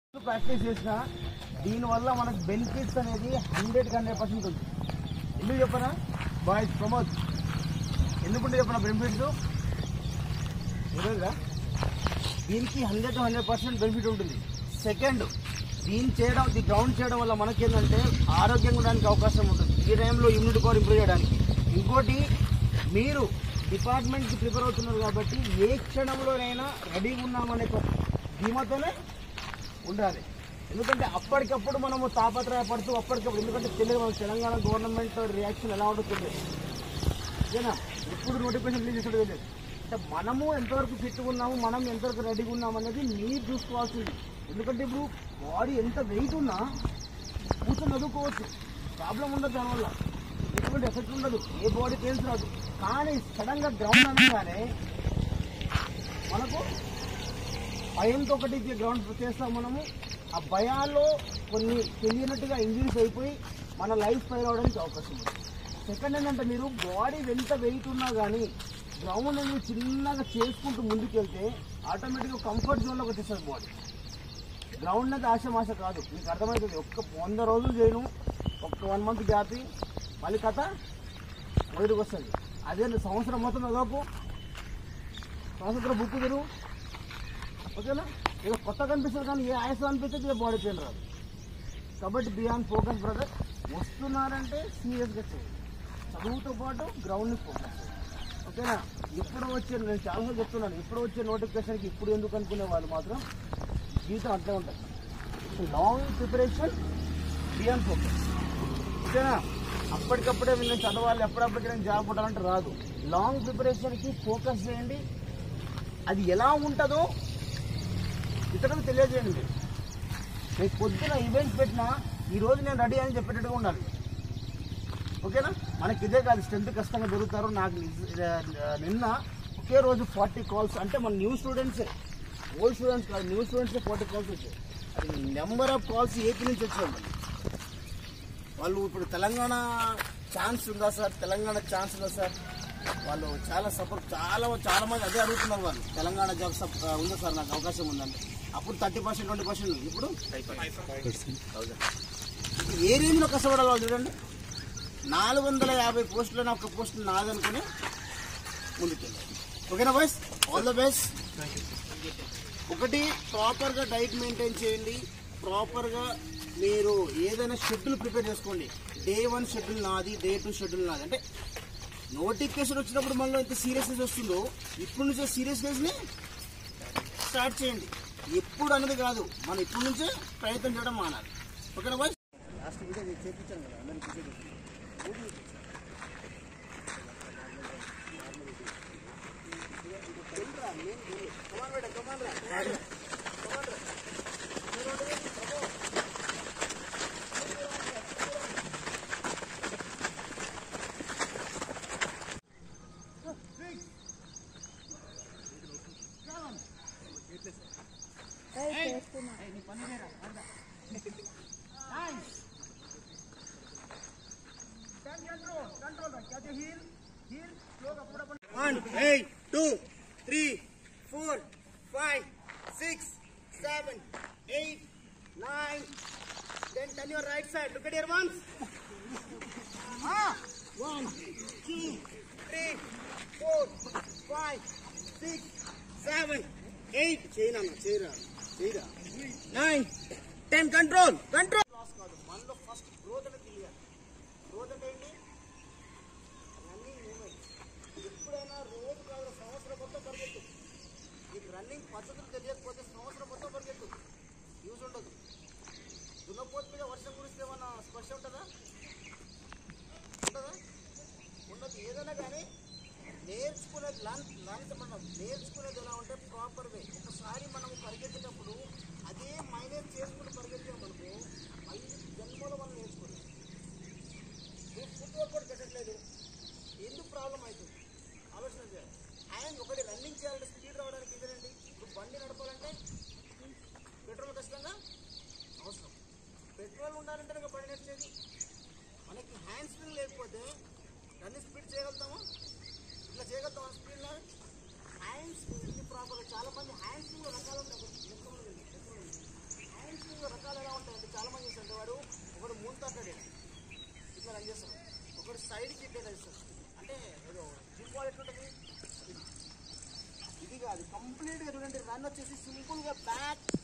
Practice చేసిన దీనివల్ల మనకు బెనిఫిట్స్ అనేది హండ్రెడ్ హండ్రెడ్ పర్సెంట్ ఉంది ఎందుకు చెప్పనా బాయ్స్ ప్రమోద్ ఎందుకుంటే చెప్పనా బెనిఫిట్స్ తెలియదురా దీనికి హండ్రెడ్ హండ్రెడ్ పర్సెంట్ బెనిఫిట్ ఉంటుంది సెకండ్ దీన్ని చేయడం ది గ్రౌండ్ చేయడం వల్ల మనకేంటంటే ఆరోగ్యంగా ఉండడానికి అవకాశం ఉంటుంది ఈ టైంలో ఇమ్యూనిటీ పవర్ ఇంప్రూవ్ చేయడానికి ఇంకోటి మీరు డిపార్ట్మెంట్కి ప్రిపేర్ అవుతున్నారు కాబట్టి ఏ క్షణంలోనైనా రెడీగా ఉన్నామనే ఒక ధీమాతోనే ఉండాలి ఎందుకంటే అప్పటికప్పుడు మనము తాపత్రయపడుతూ అప్పటికప్పుడు ఎందుకంటే తెలియదు మన తెలంగాణ గవర్నమెంట్ రియాక్షన్ ఎలా ఉంటుందో ఓకేనా ఎప్పుడు నోటిఫికేషన్ రిలీజ్ చేసేది తెలియదు అంటే మనము ఎంతవరకు ఫిట్గా ఉన్నాము మనం ఎంతవరకు రెడీగా ఉన్నాము అనేది మీరు చూసుకోవాల్సింది ఎందుకంటే ఇప్పుడు బాడీ ఎంత వెయిట్ ఉన్నా కూర్చొని చదువుకోవచ్చు ప్రాబ్లం ఉండదు దానివల్ల ఎటువంటి ఎఫెక్ట్ ఉండదు ఏ బాడీ పెయిన్స్ రాదు కానీ సడన్గా గ్రౌండ్ అనగానే మనకు భయంతో ఒకటి గ్రౌండ్ చేస్తాం మనము ఆ భయాల్లో కొన్ని తెలియనట్టుగా ఇంజరీస్ అయిపోయి మన లైఫ్ ఫైర్ అవడానికి అవకాశం ఉంది సెకండ్ ఏంటంటే మీరు బాడీ ఎంత వెయిట్ ఉన్నా కానీ గ్రౌండ్ అనేది చిన్నగా చేసుకుంటూ ముందుకెళ్తే ఆటోమేటిక్గా కంఫర్ట్ జోన్లోకి వచ్చేస్తుంది బాడీ గ్రౌండ్ అనేది ఆశ మాష కాదు మీకు అర్థమవుతుంది ఒక్క వంద రోజులు చేయను ఒక్క వన్ మంత్ గ్యాప్ మళ్ళీ కథ మొదటికి వస్తుంది అదే సంవత్సరం మొత్తం చదవకు సంవత్సరం బుక్ తెరువు ఓకేనా ఏదో కొత్త కనిపిస్తుంది కానీ ఏ ఆయాసం అనిపిస్తే ఏ బాడీ పెయిన్ రాదు కాబట్టి బియాండ్ ఫోకస్ బ్రదర్ వస్తున్నారంటే సీరియస్గా చేయండి చదువుతో పాటు గ్రౌండ్ని ఫోకస్ చేయండి ఓకేనా ఇప్పుడు వచ్చే నేను చాలాసార్లు చెప్తున్నాను ఇప్పుడు వచ్చే నోటిఫికేషన్కి ఇప్పుడు ఎందుకు అనుకునే వాళ్ళు మాత్రం జీవితం అట్లే ఉంటుంది లాంగ్ ప్రిపరేషన్ బియాండ్ ఫోకస్ ఓకేనా అప్పటికప్పుడే నేను చదవాలి ఎప్పుడప్పటికి నేను జాబ్ కొట్టాలంటే రాదు లాంగ్ ప్రిపరేషన్కి ఫోకస్ చేయండి అది ఎలా ఉంటుందో ఇతరులకు తెలియజేయండి మీరు. రేపు పొద్దున ఈవెంట్స్ పెట్టినా ఈ రోజు నేను రెడీ అని చెప్పేటట్టుగా ఉండాలి ఓకేనా మనకి ఇదే కాదు స్ట్రెంత్ కష్టంగా దొరుకుతారు నాకు నిజ- నిన్న ఒకే రోజు ఫార్టీ కాల్స్ అంటే మన న్యూ స్టూడెంట్సే ఓల్డ్ స్టూడెంట్స్ కాదు న్యూ స్టూడెంట్సే ఫార్టీ కాల్స్ వచ్చాయి అది నెంబర్ ఆఫ్ కాల్స్ ఏపీ నుంచి వచ్చాయి మనకి. వాళ్ళు ఇప్పుడు తెలంగాణ ఛాన్స్ ఉందా సార్ తెలంగాణ ఛాన్స్ ఉందా సార్ వాళ్ళు చాలా సపోర్ట్ చాలా చాలా మంది అదే అడుగుతున్నారు వాళ్ళు తెలంగాణ జాబ్ సప్ ఉందా సార్ నాకు అవకాశం ఉందండి అప్పుడు థర్టీ పర్సెంట్ ట్వంటీ పర్సెంట్ ఇప్పుడు ఇప్పుడు ఏ రేంజ్లో కష్టపడాలి వాళ్ళు చూడండి నాలుగు వందల యాభై పోస్టులు ఒక పోస్ట్ నాదనుకుని ముందుకెళ్ళాలి ఓకేనా బాయ్స్ ఆల్ ద బెస్ట్ ఒకటి ప్రాపర్గా డైట్ మెయింటైన్ చేయండి ప్రాపర్గా మీరు ఏదైనా షెడ్యూల్ ప్రిపేర్ చేసుకోండి డే వన్ షెడ్యూల్ నాది డే టూ షెడ్యూల్ నాది అంటే నోటిఫికేషన్ వచ్చినప్పుడు మనలో ఎంత సీరియస్నెస్ వస్తుందో ఇప్పుడు నుంచే సీరియస్నెస్ని స్టార్ట్ చేయండి ఎప్పుడు అనేది కాదు మనం ఇప్పటి నుంచే ప్రయత్నం చేయడం మానాలి ఓకేనా బాయ్ లాస్ట్ వీడియో చేయించాను కదా అందరికీ One, eight, two, three, four, five, six, seven, eight, nine. Then turn your right side. Look at your ones. Ah, one, two, three, four, five, six, seven, eight. చేయనా చేయరా చేయరా nine ten control control loss కాదు మనలో first growth అనేది తెలియాలి growth అంటే ఏంటి running moment ఎప్పుడైనా రోజు కాదు సంవత్సరం మొత్తం పరిగెత్తు నీకు రన్నింగ్ పద్ధతులు తెలియకపోతే సంవత్సరం మొత్తం పరిగెత్తు యూజ్ ఉండదు దున్నపోతు మీద వర్షం కురిస్తే ఏమన్నా స్పర్శ ఉంటుందా ఉంటుందా ఉండదు ఏదైనా కానీ నేర్చుకునేది లన్ లన్స్ మనం నేర్చుకునేది ఎలా ఉంటే ప్రాపర్ వే ఒకసారి మనం పరిగెత్తేటప్పుడు అదే మైనేజ్ చేసుకుంటూ పరిగెత్తామనుకో ఐదు జన్మలో మనం నేర్చుకోలేదు ఫుడ్ వర్క్ కూడా పెట్టట్లేదు ఎందుకు ప్రాబ్లం అవుతుంది ఆలోచన చేయాలి ఆయన ఒకటి రన్నింగ్ చేయాలంటే స్పీడ్ రావడానికి ఇదేనండి ఇప్పుడు బండి నడపాలంటే పెట్రోల్ ఖచ్చితంగా అవసరం పెట్రోల్ ఉండాలంటే ఇంకా బండి నడిచేది మనకి హ్యాండ్ స్ప్రింగ్ లేకపోతే రన్నింగ్ స్పీడ్ చేయగలుగుతామా ఇట్లా చేయగలుగుతామా స్పీడ్లో హ్యాండ్ స్ప్రింగ్ ప్రాపర్ చాలా మంది హ్యాండ్ స్ప్రింగ్ రకాలు ఉంటాయి హ్యాండ్ సైడ్కి ఇట్లా వేస్తుంది అంటే ఏదో జిమ్ బాల్ ఎట్లుంటుంది ఇది. ఇది కాదు కంప్లీట్గా చూడండి రన్ వచ్చేసి సింపుల్గా బ్యాక్